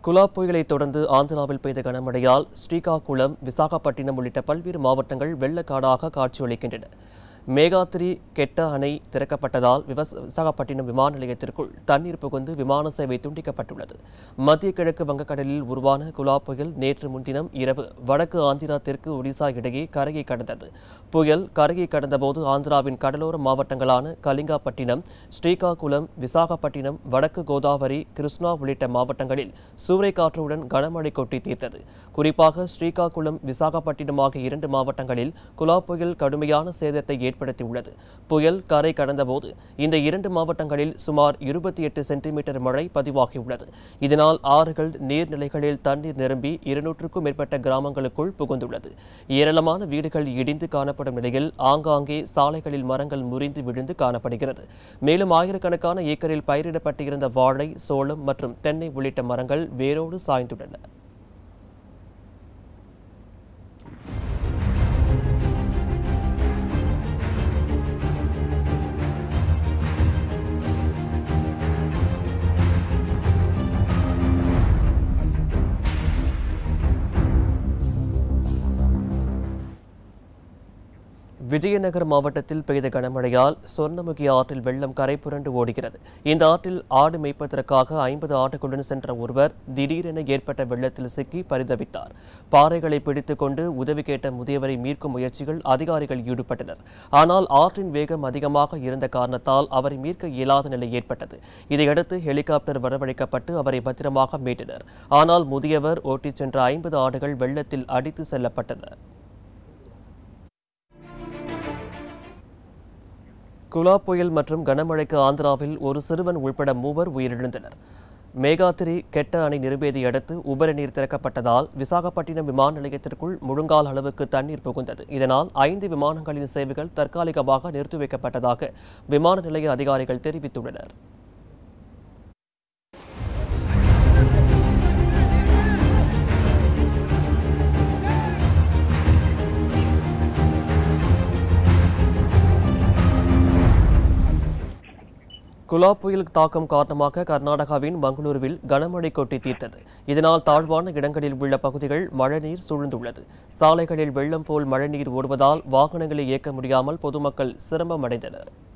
குலா புயலை தொடர்ந்து ஆந்திராவில் பெய்த கனமழையால் ஸ்ரீகாகுளம் விசாகப்பட்டினம் உள்ளிட்ட பல்வேறு மாவட்டங்கள் வெள்ளக்காடாக காட்சியளிக்கின்றன மேகாத்திரி கெட்ட அணை திறக்கப்பட்டதால் விவச விசாகப்பட்டினம் விமான நிலையத்திற்குள் தண்ணீர் புகுந்து விமான சேவை துண்டிக்கப்பட்டுள்ளது மத்திய கிழக்கு வங்கக்கடலில் உருவான குலா புயல் நேற்று முன்தினம் இரவு வடக்கு ஆந்திரா தெற்கு ஒடிசா இடையே கரையை கடந்தது புயல் கரையை கடந்தபோது ஆந்திராவின் கடலோர மாவட்டங்களான கலிங்காப்பட்டினம் ஸ்ரீகாகுளம் விசாகப்பட்டினம் வடக்கு கோதாவரி கிருஷ்ணா உள்ளிட்ட மாவட்டங்களில் சூறைக்காற்றுடன் கனமழை கொட்டி தீர்த்தது குறிப்பாக ஸ்ரீகாகுளம் விசாகப்பட்டினம் ஆகிய இரண்டு மாவட்டங்களில் குலா புயல் கடுமையான சேதத்தை ஏற்படுத்தியுள்ளது புயல் கரை கடந்தபோது இந்த இரண்டு மாவட்டங்களில் சுமார் இருபத்தி எட்டு சென்டிமீட்டர் மழை பதிவாகியுள்ளது இதனால் ஆறுகள் நீர்நிலைகளில் தண்ணீர் நிரம்பி இருநூற்றுக்கும் மேற்பட்ட கிராமங்களுக்குள் புகுந்துள்ளது ஏராளமான வீடுகள் இடிந்து காணப்படும் நிலையில் ஆங்காங்கே சாலைகளில் மரங்கள் முறிந்து விழுந்து காணப்படுகிறது மேலும் ஆயிரக்கணக்கான ஏக்கரில் பயிரிடப்பட்டிருந்த வாழை சோளம் மற்றும் தென்னை உள்ளிட்ட மரங்கள் வேரோடு சாய்ந்துள்ளன விஜயநகர் மாவட்டத்தில் பெய்த கனமழையால் சொர்ணமுகி ஆற்றில் வெள்ளம் கரை புரண்டு ஓடுகிறது இந்த ஆற்றில் ஆடு மேய்ப்பதற்காக ஐம்பது ஆட்டுகளுடன் சென்ற ஒருவர் திடீரென ஏற்பட்ட வெள்ளத்தில் சிக்கி பரிதவித்தார் பாறைகளை பிடித்துக் கொண்டு உதவி கேட்ட முதியவரை மீட்கும் முயற்சிகள் அதிகாரிகள் ஈடுபட்டனர் ஆனால் ஆற்றின் வேகம் அதிகமாக இருந்த காரணத்தால் அவரை மீட்க இயலாத நிலை ஏற்பட்டது இதையடுத்து ஹெலிகாப்டர் வரவழைக்கப்பட்டு அவரை பத்திரமாக மீட்டனர் ஆனால் முதியவர் ஓட்டிச் சென்ற ஐம்பது ஆடுகள் வெள்ளத்தில் அடித்து செல்லப்பட்டன குலா புயல் மற்றும் கனமழைக்கு ஆந்திராவில் ஒரு சிறுவன் உள்பட மூவர் உயிரிழந்தனர் மேகாத்திரி கெட்ட அணை நிரம்பியதை அடுத்து உபரி நீர் திறக்கப்பட்டதால் விசாகப்பட்டினம் விமான நிலையத்திற்குள் முழுங்கால் அளவுக்கு தண்ணீர் புகுந்தது இதனால் ஐந்து விமானங்களின் சேவைகள் தற்காலிகமாக நிறுத்தி வைக்கப்பட்டதாக விமான நிலைய அதிகாரிகள் தெரிவித்துள்ளனர் குலா புயல் தாக்கம் காரணமாக கர்நாடகாவின் மங்களூருவில் கனமழை கொட்டி தீர்த்தது இதனால் தாழ்வான இடங்களில் உள்ள பகுதிகள் மழைநீர் சூழ்ந்துள்ளது சாலைகளில் வெள்ளம் போல் மழைநீர் ஓடுவதால் வாகனங்களை இயக்க முடியாமல் பொதுமக்கள் சிரமம் அடைந்தனர்